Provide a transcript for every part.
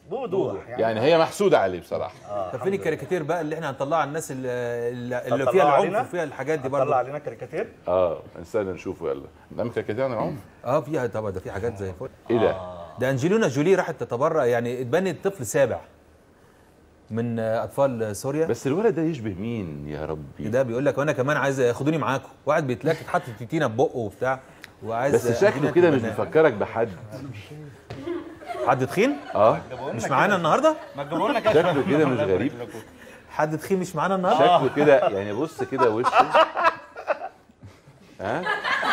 بوضوح يعني هي محسوده عليه بصراحه طب فين الكاريكاتير بقى اللي احنا هنطلعها على الناس اللي, اللي طب فيها طلعوا العنف علينا؟ وفيها الحاجات دي طلع برضه علينا كاريكاتير اه استنى نشوفه يلا نعمل كده عن العنف اه فيها طبعا ده في حاجات زي الفل ايه ده؟ ده انجلينا جولي راحت تتبرع يعني اتبنت طفل سابع من آه، اطفال سوريا بس الولد ده يشبه مين يا ربي ده بيقول لك وانا كمان عايز خدوني معاكم واحد بيتلاكك حاطط تيتينا في بقه وبتاع وعايز بس شكله أنجلينا كده مش تبقى- بيفكرك بحد حد تخين اه مش معانا النهارده ما تجيبوا لنا شكله كده مش غريب حد تخين مش معانا النهارده شكله كده يعني بص كده وشه ها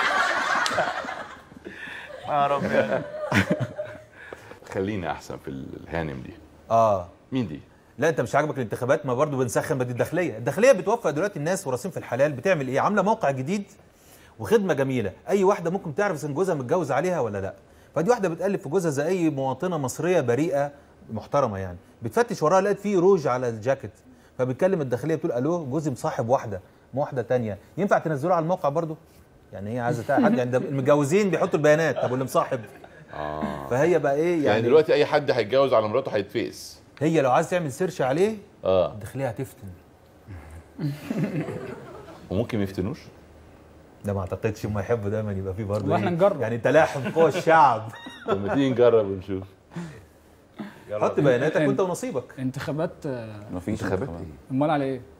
يا رب خلينا احسن في الهانم دي اه مين دي؟ لا انت مش عاجبك الانتخابات ما برضه بنسخن بدي الداخليه الداخليه بتوفق دلوقتي الناس وراسين في الحلال بتعمل ايه عامله موقع جديد وخدمه جميله اي واحده ممكن تعرف ان جوزها متجوز عليها ولا لا فدي واحده بتقلب في جوزها زي اي مواطنه مصريه بريئه محترمه يعني بتفتش وراها لقيت فيه روج على الجاكيت فبتكلم الداخليه بتقول الو جوزي مصاحب واحده مو واحده تانية ينفع تنزلوها على الموقع برضه يعني هي عايزه تعرف حد يعني ده المتجوزين بيحطوا البيانات طب واللي مصاحب اه فهي بقى ايه يعني, يعني دلوقتي اي حد هيتجوز على مراته هيتفقس هي لو عايز تعمل سيرش عليه اه الداخليه هتفتن وممكن ما يفتنوش ده ما اعتقدش هم يحبوا دايما يبقى فيه برضه والله إيه؟ إحنا نجرب. يعني تلاحم قوى الشعب طب ما تيجي نجرب ونشوف حط بياناتك وانت ونصيبك انتخابات آه، مفيش انتخابات انتخابات. ايه؟ امال على ايه؟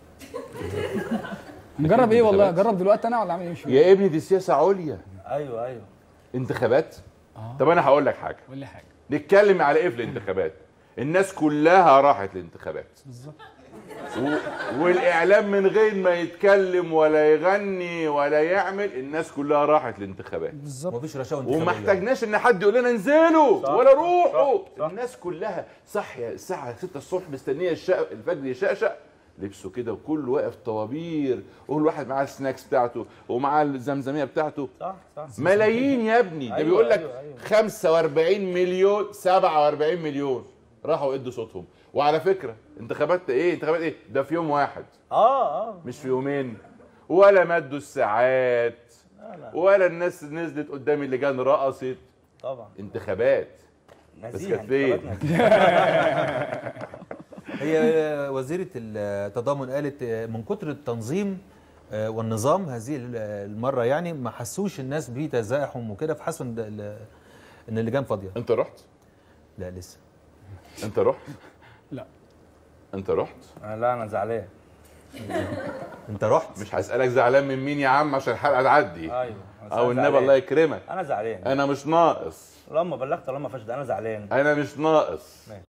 نجرب ايه والله جرب دلوقتي انا ولا اعمل ايه مش فاهم يا ابني دي سياسه عليا ايوه ايوه انتخابات طب انا هقول لك حاجه قول لي حاجه نتكلم على ايه في الانتخابات الناس كلها راحت الانتخابات بالظبط و... والاعلام من غير ما يتكلم ولا يغني ولا يعمل الناس كلها راحت الانتخابات بالظبط ومفيش رشاوى وما انتخابيه احتاجناش ان حد يقول لنا انزلوا صح، ولا روحوا صح، صح. الناس كلها صاحيه الساعه 6 الصبح مستنيه الشق... الفجر يشقشق لبسوا كده وكل واقف طوابير وكل واحد معاه السناكس بتاعته ومعاه الزمزميه بتاعته صح صح ملايين يا ابني ده أيوة، بيقول لك أيوة، أيوة. 45 مليون 47 مليون راحوا ادوا صوتهم وعلى فكره انتخابات ايه انتخابات ايه ده في يوم واحد اه اه مش في يومين ولا مدوا الساعات لا. ولا الناس نزلت قدام اللجان رقصت طبعا انتخابات نزيهة كانت فين؟ انتخابات نزيهة. هي وزيره التضامن قالت من كتر التنظيم آه، والنظام هذه المره يعني ما حسوش الناس بتزاحم وكده فحسوا ان ال- ان اللجان فاضيه انت رحت لا لسه انت رحت لا انت رحت آه، لا انا زعلان انت رحت مش هسالك زعلان من مين يا عم عشان الحلقه تعدي ايوه أنا او النبي زعلان. الله يكرمك انا زعلان انا مش ناقص لما بلغت لما فشد انا زعلان انا مش ناقص